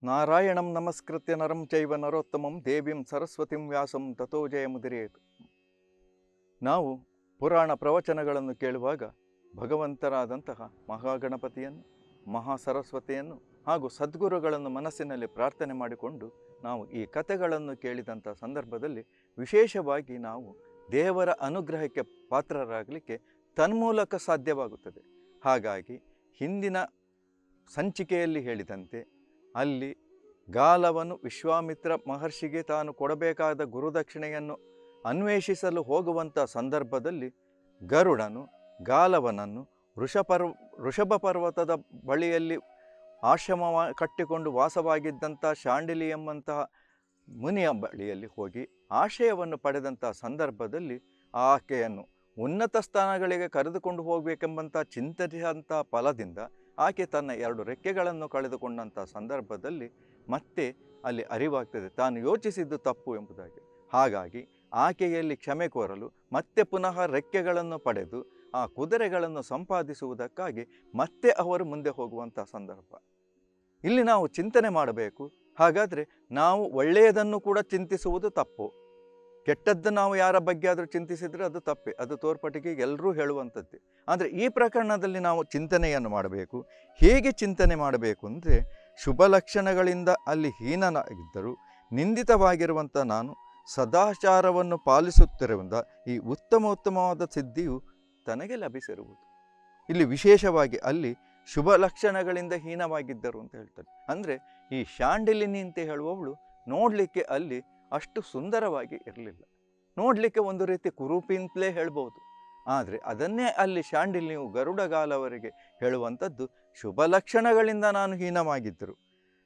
ನಾರಾಯಣಂ ನಮಸ್ಕೃತ್ಯ ನರಂ ಚೈವ ನರೋತ್ತಮಂ ದೇವಿಂ ಸರಸ್ವತಿಂ ವ್ಯಾಸಂ ತಥೋ ಜಯಮುದಿರೇತು ನಾವು ಪುರಾಣ ಪ್ರವಚನಗಳನ್ನು ಕೇಳುವಾಗ ಭಗವಂತರಾದಂತಹ ಮಹಾಗಣಪತಿಯನ್ನು ಮಹಾ ಸರಸ್ವತಿಯನ್ನು ಹಾಗೂ ಸದ್ಗುರುಗಳನ್ನು ಮನಸ್ಸಿನಲ್ಲಿ ಪ್ರಾರ್ಥನೆ ಮಾಡಿಕೊಂಡು ನಾವು ಈ ಕಥೆಗಳನ್ನು ಕೇಳಿದಂಥ ಸಂದರ್ಭದಲ್ಲಿ ವಿಶೇಷವಾಗಿ ನಾವು ದೇವರ ಅನುಗ್ರಹಕ್ಕೆ ಪಾತ್ರರಾಗಲಿಕ್ಕೆ ತನ್ಮೂಲಕ ಸಾಧ್ಯವಾಗುತ್ತದೆ ಹಾಗಾಗಿ ಹಿಂದಿನ ಸಂಚಿಕೆಯಲ್ಲಿ ಹೇಳಿದಂತೆ ಅಲ್ಲಿ ಗಾಲವನು ವಿಶ್ವಾಮಿತ್ರ ಮಹರ್ಷಿಗೆ ತಾನು ಕೊಡಬೇಕಾದ ಗುರುದಕ್ಷಿಣೆಯನ್ನು ಅನ್ವೇಷಿಸಲು ಹೋಗುವಂಥ ಸಂದರ್ಭದಲ್ಲಿ ಗರುಡನು ಗಾಲವನನ್ನು ವೃಷಪರ್ವ ವೃಷಭ ಪರ್ವತದ ಬಳಿಯಲ್ಲಿ ಆಶ್ರಮ ಕಟ್ಟಿಕೊಂಡು ವಾಸವಾಗಿದ್ದಂಥ ಶಾಂಡಿಲಿ ಎಂಬಂತಹ ಮುನಿಯ ಬಳಿಯಲ್ಲಿ ಹೋಗಿ ಆಶಯವನ್ನು ಪಡೆದಂಥ ಸಂದರ್ಭದಲ್ಲಿ ಆಕೆಯನ್ನು ಉನ್ನತ ಸ್ಥಾನಗಳಿಗೆ ಕರೆದುಕೊಂಡು ಹೋಗಬೇಕೆಂಬಂಥ ಚಿಂತಿಸಿದಂಥ ಫಲದಿಂದ ಆಕೆ ತನ್ನ ಎರಡು ರೆಕ್ಕೆಗಳನ್ನು ಕಳೆದುಕೊಂಡಂಥ ಸಂದರ್ಭದಲ್ಲಿ ಮತ್ತೆ ಅಲ್ಲಿ ಅರಿವಾಗ್ತದೆ ತಾನು ಯೋಚಿಸಿದ್ದು ತಪ್ಪು ಎಂಬುದಾಗಿ ಹಾಗಾಗಿ ಆಕೆಯಲ್ಲಿ ಕ್ಷಮೆ ಕೋರಲು ಮತ್ತೆ ಪುನಃ ರೆಕ್ಕೆಗಳನ್ನು ಪಡೆದು ಆ ಕುದುರೆಗಳನ್ನು ಸಂಪಾದಿಸುವುದಕ್ಕಾಗಿ ಮತ್ತೆ ಅವರು ಮುಂದೆ ಹೋಗುವಂಥ ಸಂದರ್ಭ ಇಲ್ಲಿ ನಾವು ಚಿಂತನೆ ಮಾಡಬೇಕು ಹಾಗಾದರೆ ನಾವು ಒಳ್ಳೆಯದನ್ನು ಕೂಡ ಚಿಂತಿಸುವುದು ತಪ್ಪು ಕೆಟ್ಟದ್ದು ನಾವು ಯಾರ ಬಗ್ಗೆ ಆದರೂ ಚಿಂತಿಸಿದರೆ ಅದು ತಪ್ಪೆ ಅದು ತೋರ್ಪಟಿಗೆ ಎಲ್ಲರೂ ಹೇಳುವಂಥದ್ದೇ ಆದರೆ ಈ ಪ್ರಕರಣದಲ್ಲಿ ನಾವು ಚಿಂತನೆಯನ್ನು ಮಾಡಬೇಕು ಹೇಗೆ ಚಿಂತನೆ ಮಾಡಬೇಕು ಅಂದರೆ ಶುಭ ಲಕ್ಷಣಗಳಿಂದ ಅಲ್ಲಿ ಹೀನನಾಗಿದ್ದರೂ ನಿಂದಿತವಾಗಿರುವಂಥ ನಾನು ಸದಾಚಾರವನ್ನು ಪಾಲಿಸುತ್ತಿರುವುದ ಈ ಉತ್ತಮ ಉತ್ತಮವಾದ ಸಿದ್ಧಿಯು ತನಗೆ ಲಭಿಸಿರುವುದು ಇಲ್ಲಿ ವಿಶೇಷವಾಗಿ ಅಲ್ಲಿ ಶುಭ ಲಕ್ಷಣಗಳಿಂದ ಹೀನವಾಗಿದ್ದರು ಅಂತ ಹೇಳ್ತಾರೆ ಅಂದರೆ ಈ ಶಾಂಡಿಲಿನಿ ಅಂತ ಹೇಳುವವಳು ನೋಡಲಿಕ್ಕೆ ಅಲ್ಲಿ ಅಷ್ಟು ಸುಂದರವಾಗಿ ಇರಲಿಲ್ಲ ನೋಡಲಿಕ್ಕೆ ಒಂದು ರೀತಿ ಕುರೂಪಿ ಅಂತಲೇ ಹೇಳ್ಬೋದು ಆದರೆ ಅದನ್ನೇ ಅಲ್ಲಿ ಶಾಂಡಿಲ್ಯವು ಗರುಡಗಾಲವರಿಗೆ ಹೇಳುವಂಥದ್ದು ಶುಭ ಲಕ್ಷಣಗಳಿಂದ ನಾನು ಹೀನವಾಗಿದ್ದರು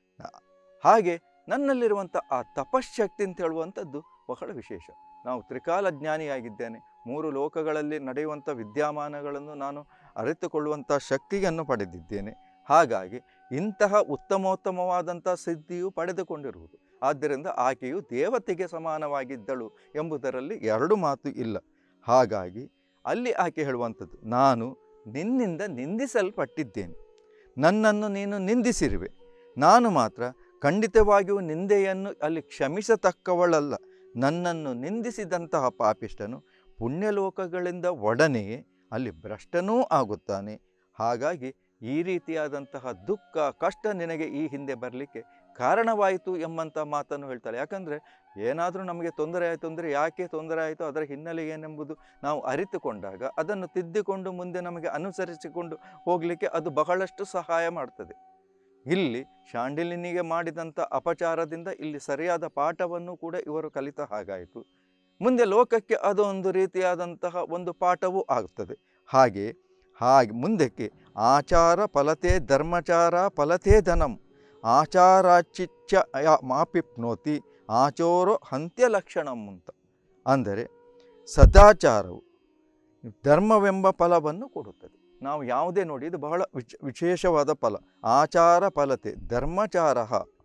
ಹಾಗೆ ನನ್ನಲ್ಲಿರುವಂಥ ಆ ತಪಶ್ಶಕ್ತಿ ಅಂತ ಹೇಳುವಂಥದ್ದು ಬಹಳ ವಿಶೇಷ ನಾವು ತ್ರಿಕಾಲ ಜ್ಞಾನಿಯಾಗಿದ್ದೇನೆ ಮೂರು ಲೋಕಗಳಲ್ಲಿ ನಡೆಯುವಂಥ ವಿದ್ಯಮಾನಗಳನ್ನು ನಾನು ಅರಿತುಕೊಳ್ಳುವಂಥ ಶಕ್ತಿಯನ್ನು ಪಡೆದಿದ್ದೇನೆ ಹಾಗಾಗಿ ಇಂತಹ ಉತ್ತಮೋತ್ತಮವಾದಂಥ ಸಿದ್ಧಿಯು ಪಡೆದುಕೊಂಡಿರುವುದು ಆದ್ದರಿಂದ ಆಕೆಯು ದೇವತೆಗೆ ಸಮಾನವಾಗಿದ್ದಳು ಎಂಬುದರಲ್ಲಿ ಎರಡು ಮಾತು ಇಲ್ಲ ಹಾಗಾಗಿ ಅಲ್ಲಿ ಆಕೆ ಹೇಳುವಂಥದ್ದು ನಾನು ನಿನ್ನಿಂದ ನಿಂದಿಸಲ್ಪಟ್ಟಿದ್ದೇನೆ ನನ್ನನ್ನು ನೀನು ನಿಂದಿಸಿರುವೆ ನಾನು ಮಾತ್ರ ಖಂಡಿತವಾಗಿಯೂ ನಿಂದೆಯನ್ನು ಅಲ್ಲಿ ಕ್ಷಮಿಸತಕ್ಕವಳಲ್ಲ ನನ್ನನ್ನು ನಿಂದಿಸಿದಂತಹ ಪಾಪಿಷ್ಟನು ಪುಣ್ಯಲೋಕಗಳಿಂದ ಒಡನೆಯೇ ಅಲ್ಲಿ ಭ್ರಷ್ಟನೂ ಆಗುತ್ತಾನೆ ಹಾಗಾಗಿ ಈ ರೀತಿಯಾದಂತಹ ದುಃಖ ಕಷ್ಟ ನಿನಗೆ ಈ ಹಿಂದೆ ಬರಲಿಕ್ಕೆ ಕಾರಣವಾಯಿತು ಎಂಬಂಥ ಮಾತನ್ನು ಹೇಳ್ತಾಳೆ ಯಾಕಂದರೆ ಏನಾದರೂ ನಮಗೆ ತೊಂದರೆ ಆಯಿತು ಅಂದರೆ ಯಾಕೆ ತೊಂದರೆ ಆಯಿತು ಅದರ ಹಿನ್ನೆಲೆ ಏನೆಂಬುದು ನಾವು ಅರಿತುಕೊಂಡಾಗ ಅದನ್ನು ತಿದ್ದಿಕೊಂಡು ಮುಂದೆ ನಮಗೆ ಅನುಸರಿಸಿಕೊಂಡು ಹೋಗಲಿಕ್ಕೆ ಅದು ಬಹಳಷ್ಟು ಸಹಾಯ ಮಾಡ್ತದೆ ಇಲ್ಲಿ ಶಾಂಡಿಲಿನಿಗೆ ಮಾಡಿದಂಥ ಅಪಚಾರದಿಂದ ಇಲ್ಲಿ ಸರಿಯಾದ ಪಾಠವನ್ನು ಕೂಡ ಇವರು ಕಲಿತ ಹಾಗಾಯಿತು ಮುಂದೆ ಲೋಕಕ್ಕೆ ಅದು ಒಂದು ರೀತಿಯಾದಂತಹ ಒಂದು ಪಾಠವೂ ಆಗುತ್ತದೆ ಹಾಗೆ ಹಾಗೆ ಮುಂದಕ್ಕೆ ಆಚಾರ ಫಲತೆ ಧರ್ಮಚಾರ ಫಲತೆ ಧನಂ ಆಚಾರಾಚಿಚ್ಚ ಮಾಪಿಪ್ನೋತಿ ಆಚೋರೋ ಹಂತ್ಯ ಲಕ್ಷಣಂ ಅಂತ ಅಂದರೆ ಸದಾಚಾರವು ಧರ್ಮವೆಂಬ ಫಲವನ್ನು ಕೊಡುತ್ತದೆ ನಾವು ಯಾವುದೇ ನೋಡಿ ಇದು ಬಹಳ ವಿಚ ವಿಶೇಷವಾದ ಫಲ ಆಚಾರ ಫಲತೆ ಧರ್ಮಚಾರ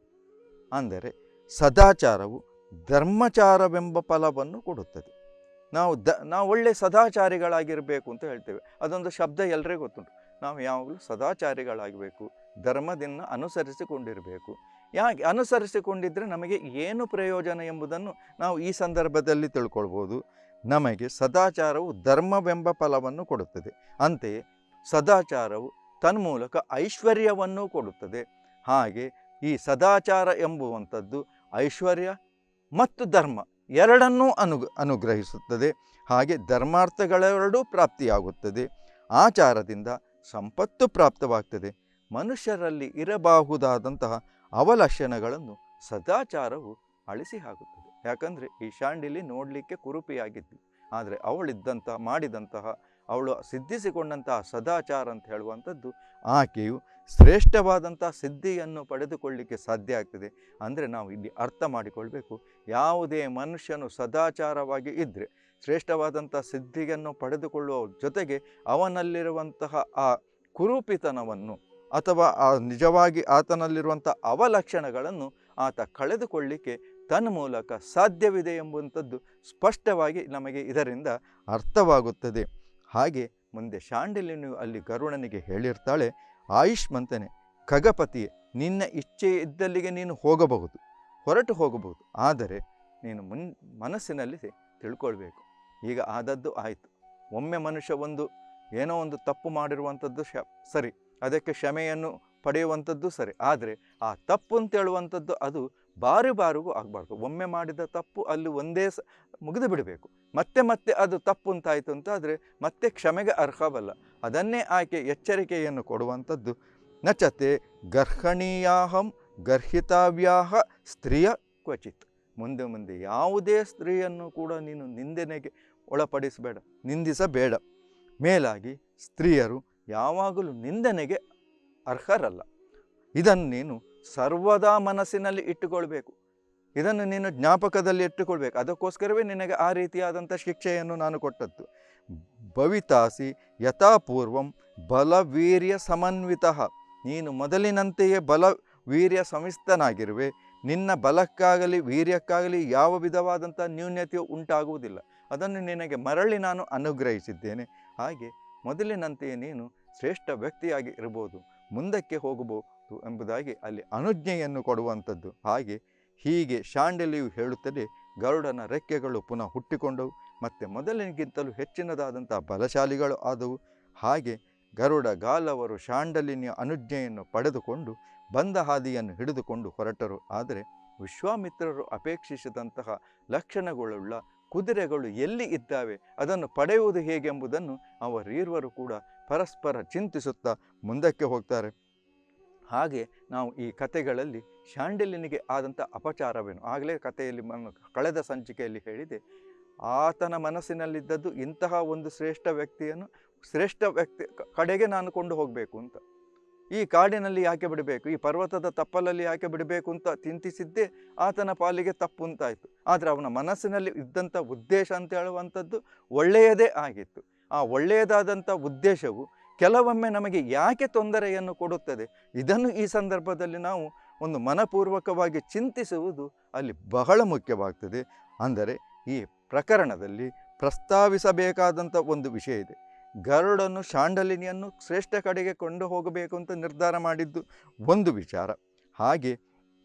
ಅಂದರೆ ಸದಾಚಾರವು ಧರ್ಮಚಾರವೆಂಬ ಫಲವನ್ನು ಕೊಡುತ್ತದೆ ನಾವು ದ ನಾವು ಒಳ್ಳೆ ಸದಾಚಾರಿಗಳಾಗಿರಬೇಕು ಅಂತ ಹೇಳ್ತೇವೆ ಅದೊಂದು ಶಬ್ದ ಎಲ್ಲರಿಗೂ ಗೊತ್ತುಂಟು ನಾವು ಯಾವಾಗಲೂ ಸದಾಚಾರಿಗಳಾಗಬೇಕು ಧರ್ಮದಿಂದ ಅನುಸರಿಸಿಕೊಂಡಿರಬೇಕು ಯಾಕೆ ಅನುಸರಿಸಿಕೊಂಡಿದ್ದರೆ ನಮಗೆ ಏನು ಪ್ರಯೋಜನ ಎಂಬುದನ್ನು ನಾವು ಈ ಸಂದರ್ಭದಲ್ಲಿ ತಿಳ್ಕೊಳ್ಬೋದು ನಮಗೆ ಸದಾಚಾರವು ಧರ್ಮವೆಂಬ ಫಲವನ್ನು ಕೊಡುತ್ತದೆ ಅಂತೆಯೇ ಸದಾಚಾರವು ತನ್ಮೂಲಕ ಐಶ್ವರ್ಯವನ್ನು ಕೊಡುತ್ತದೆ ಹಾಗೆ ಈ ಸದಾಚಾರ ಎಂಬುವಂಥದ್ದು ಐಶ್ವರ್ಯ ಮತ್ತು ಧರ್ಮ ಎರಡನ್ನೂ ಅನು ಅನುಗ್ರಹಿಸುತ್ತದೆ ಹಾಗೆ ಧರ್ಮಾರ್ಥಗಳೆರಡೂ ಪ್ರಾಪ್ತಿಯಾಗುತ್ತದೆ ಆಚಾರದಿಂದ ಸಂಪತ್ತು ಪ್ರಾಪ್ತವಾಗ್ತದೆ ಮನುಷ್ಯರಲ್ಲಿ ಇರಬಹುದಾದಂತಹ ಅವಲಕ್ಷಣಗಳನ್ನು ಸದಾಚಾರವು ಅಳಿಸಿ ಹಾಕುತ್ತದೆ ಯಾಕಂದರೆ ಈ ಶಾಂಡಿಲಿ ನೋಡಲಿಕ್ಕೆ ಕುರುಪಿಯಾಗಿದ್ಲು ಆದರೆ ಅವಳಿದ್ದಂಥ ಮಾಡಿದಂತಹ ಅವಳು ಸಿದ್ಧಿಸಿಕೊಂಡಂತಹ ಸದಾಚಾರ ಅಂತ ಹೇಳುವಂಥದ್ದು ಆಕೆಯು ಶ್ರೇಷ್ಠವಾದಂಥ ಸಿದ್ಧಿಯನ್ನು ಪಡೆದುಕೊಳ್ಳಲಿಕ್ಕೆ ಸಾಧ್ಯ ಆಗ್ತದೆ ಅಂದರೆ ನಾವು ಇಲ್ಲಿ ಅರ್ಥ ಮಾಡಿಕೊಳ್ಬೇಕು ಯಾವುದೇ ಮನುಷ್ಯನು ಸದಾಚಾರವಾಗಿ ಇದ್ದರೆ ಶ್ರೇಷ್ಠವಾದಂಥ ಸಿದ್ಧಿಯನ್ನು ಪಡೆದುಕೊಳ್ಳುವ ಜೊತೆಗೆ ಅವನಲ್ಲಿರುವಂತಹ ಆ ಕುರೂಪಿತನವನ್ನು ಅಥವಾ ಆ ನಿಜವಾಗಿ ಆತನಲ್ಲಿರುವಂಥ ಅವಲಕ್ಷಣಗಳನ್ನು ಆತ ಕಳೆದುಕೊಳ್ಳಿಕ್ಕೆ ತನ್ನ ಮೂಲಕ ಸಾಧ್ಯವಿದೆ ಎಂಬುವಂಥದ್ದು ಸ್ಪಷ್ಟವಾಗಿ ನಮಗೆ ಇದರಿಂದ ಅರ್ಥವಾಗುತ್ತದೆ ಹಾಗೆ ಮುಂದೆ ಶಾಂಡಿಲ್ಯನು ಅಲ್ಲಿ ಗರುಡನಿಗೆ ಹೇಳಿರ್ತಾಳೆ ಆಯುಷ್ಮಂತನೆ ಖಗಪತಿಯೇ ನಿನ್ನ ಇಚ್ಛೆ ಇದ್ದಲ್ಲಿಗೆ ನೀನು ಹೋಗಬಹುದು ಹೊರಟು ಹೋಗಬಹುದು ಆದರೆ ನೀನು ಮುನ್ ಮನಸ್ಸಿನಲ್ಲಿ ತಿಳ್ಕೊಳ್ಬೇಕು ಈಗ ಆದದ್ದು ಆಯಿತು ಒಮ್ಮೆ ಮನುಷ್ಯ ಒಂದು ಏನೋ ಒಂದು ತಪ್ಪು ಮಾಡಿರುವಂಥದ್ದು ಶ ಸರಿ ಅದಕ್ಕೆ ಕ್ಷಮೆಯನ್ನು ಪಡೆಯುವಂಥದ್ದು ಸರಿ ಆದರೆ ಆ ತಪ್ಪು ಅಂತ ಹೇಳುವಂಥದ್ದು ಅದು ಬಾರಿ ಬಾರಿಗೂ ಆಗಬಾರ್ದು ಒಮ್ಮೆ ಮಾಡಿದ ತಪ್ಪು ಅಲ್ಲಿ ಒಂದೇ ಸ ಮುಗಿದು ಬಿಡಬೇಕು ಮತ್ತೆ ಮತ್ತೆ ಅದು ತಪ್ಪು ಅಂತಾಯಿತು ಅಂತ ಆದರೆ ಮತ್ತೆ ಕ್ಷಮೆಗೆ ಅರ್ಹವಲ್ಲ ಅದನ್ನೇ ಆಕೆ ಎಚ್ಚರಿಕೆಯನ್ನು ಕೊಡುವಂಥದ್ದು ನಚತೆ ಗರ್ಹಣೀಯಾಹಂ ಗರ್ಹಿತಾವ್ಯಾಹ ಸ್ತ್ರೀಯ ಕ್ವಚಿತ್ ಮುಂದೆ ಮುಂದೆ ಯಾವುದೇ ಸ್ತ್ರೀಯನ್ನು ಕೂಡ ನೀನು ನಿಂದನೆಗೆ ಒಳಪಡಿಸಬೇಡ ನಿಂದಿಸಬೇಡ ಮೇಲಾಗಿ ಸ್ತ್ರೀಯರು ಯಾವಾಗಲೂ ನಿಂದನೆಗೆ ಅರ್ಹರಲ್ಲ ಇದನ್ನು ನೀನು ಸರ್ವದಾ ಮನಸ್ಸಿನಲ್ಲಿ ಇಟ್ಟುಕೊಳ್ಬೇಕು ಇದನ್ನು ನೀನು ಜ್ಞಾಪಕದಲ್ಲಿ ಇಟ್ಟುಕೊಳ್ಬೇಕು ಅದಕ್ಕೋಸ್ಕರವೇ ನಿನಗೆ ಆ ರೀತಿಯಾದಂಥ ಶಿಕ್ಷೆಯನ್ನು ನಾನು ಕೊಟ್ಟದ್ದು ಭವಿತಾಸಿ ಯಥಾಪೂರ್ವಂ ಬಲವೀರ್ಯ ಸಮನ್ವಿತ ನೀನು ಮೊದಲಿನಂತೆಯೇ ಬಲ ವೀರ್ಯ ಸಮಿಸ್ತನಾಗಿರುವೆ ನಿನ್ನ ಬಲಕ್ಕಾಗಲಿ ವೀರ್ಯಕ್ಕಾಗಲಿ ಯಾವ ವಿಧವಾದಂಥ ನ್ಯೂನ್ಯತೆಯು ಉಂಟಾಗುವುದಿಲ್ಲ ಅದನ್ನು ನಿನಗೆ ಮರಳಿ ನಾನು ಅನುಗ್ರಹಿಸಿದ್ದೇನೆ ಹಾಗೆ ಮೊದಲಿನಂತೆಯೇ ನೀನು ಶ್ರೇಷ್ಠ ವ್ಯಕ್ತಿಯಾಗಿ ಇರ್ಬೋದು ಮುಂದಕ್ಕೆ ಹೋಗಬಹುದು ಎಂಬುದಾಗಿ ಅಲ್ಲಿ ಅನುಜ್ಞೆಯನ್ನು ಕೊಡುವಂಥದ್ದು ಹಾಗೆ ಹೀಗೆ ಶಾಂಡಲಿಯು ಹೇಳುತ್ತದೆ ಗರುಡನ ರೆಕ್ಕೆಗಳು ಪುನಃ ಹುಟ್ಟಿಕೊಂಡವು ಮತ್ತು ಮೊದಲಿನಗಿಂತಲೂ ಹೆಚ್ಚಿನದಾದಂಥ ಬಲಶಾಲಿಗಳು ಆದವು ಹಾಗೆ ಗರುಡ ಗಾಲವರು ಶಾಂಡಲಿನಿಯ ಅನುಜ್ಞೆಯನ್ನು ಪಡೆದುಕೊಂಡು ಬಂದ ಹಾದಿಯನ್ನು ಹಿಡಿದುಕೊಂಡು ಹೊರಟರು ಆದರೆ ವಿಶ್ವಾಮಿತ್ರರು ಅಪೇಕ್ಷಿಸಿದಂತಹ ಲಕ್ಷಣಗಳುಳ್ಳ ಕುದುರೆಗಳು ಎಲ್ಲಿ ಇದ್ದಾವೆ ಅದನ್ನು ಪಡೆಯುವುದು ಹೇಗೆಂಬುದನ್ನು ಅವರೀರ್ವರು ಕೂಡ ಪರಸ್ಪರ ಚಿಂತಿಸುತ್ತಾ ಮುಂದಕ್ಕೆ ಹೋಗ್ತಾರೆ ಹಾಗೆ ನಾವು ಈ ಕಥೆಗಳಲ್ಲಿ ಶಾಂಡಿಲ್ಯನಿಗೆ ಆದಂಥ ಅಪಚಾರವೇನು ಆಗಲೇ ಕಥೆಯಲ್ಲಿ ನಾನು ಕಳೆದ ಸಂಚಿಕೆಯಲ್ಲಿ ಹೇಳಿದೆ ಆತನ ಮನಸ್ಸಿನಲ್ಲಿದ್ದದ್ದು ಇಂತಹ ಒಂದು ಶ್ರೇಷ್ಠ ವ್ಯಕ್ತಿಯನ್ನು ಶ್ರೇಷ್ಠ ವ್ಯಕ್ತಿ ಕ- ಕಡೆಗೆ ನಾನು ಕೊಂಡು ಹೋಗಬೇಕು ಅಂತ ಈ ಕಾಡಿನಲ್ಲಿ ಯಾಕೆ ಬಿಡಬೇಕು ಈ ಪರ್ವತದ ತಪ್ಪಲಲ್ಲಿ ಯಾಕೆ ಬಿಡಬೇಕು ಅಂತ ಚಿಂತಿಸಿದ್ದೇ ಆತನ ಪಾಲಿಗೆ ತಪ್ಪು ಅಂತಾಯಿತು ಆದರೆ ಅವನ ಮನಸ್ಸಿನಲ್ಲಿ ಇದ್ದಂಥ ಉದ್ದೇಶ ಅಂತ ಹೇಳುವಂಥದ್ದು ಒಳ್ಳೆಯದೇ ಆಗಿತ್ತು ಆ ಒಳ್ಳೆಯದಾದಂಥ ಉದ್ದೇಶವು ಕೆಲವೊಮ್ಮೆ ನಮಗೆ ಯಾಕೆ ತೊಂದರೆಯನ್ನು ಕೊಡುತ್ತದೆ ಇದನ್ನು ಈ ಸಂದರ್ಭದಲ್ಲಿ ನಾವು ಒಂದು ಮನಪೂರ್ವಕವಾಗಿ ಚಿಂತಿಸುವುದು ಅಲ್ಲಿ ಬಹಳ ಮುಖ್ಯವಾಗ್ತದೆ ಅಂದರೆ ಈ ಪ್ರಕರಣದಲ್ಲಿ ಪ್ರಸ್ತಾವಿಸಬೇಕಾದಂಥ ಒಂದು ವಿಷಯ ಇದೆ ಗರುಡನು ಶಾಂಡಲಿನಿಯನ್ನು ಶ್ರೇಷ್ಠ ಕಡೆಗೆ ಕೊಂಡು ಹೋಗಬೇಕು ಅಂತ ನಿರ್ಧಾರ ಮಾಡಿದ್ದು ಒಂದು ವಿಚಾರ ಹಾಗೆ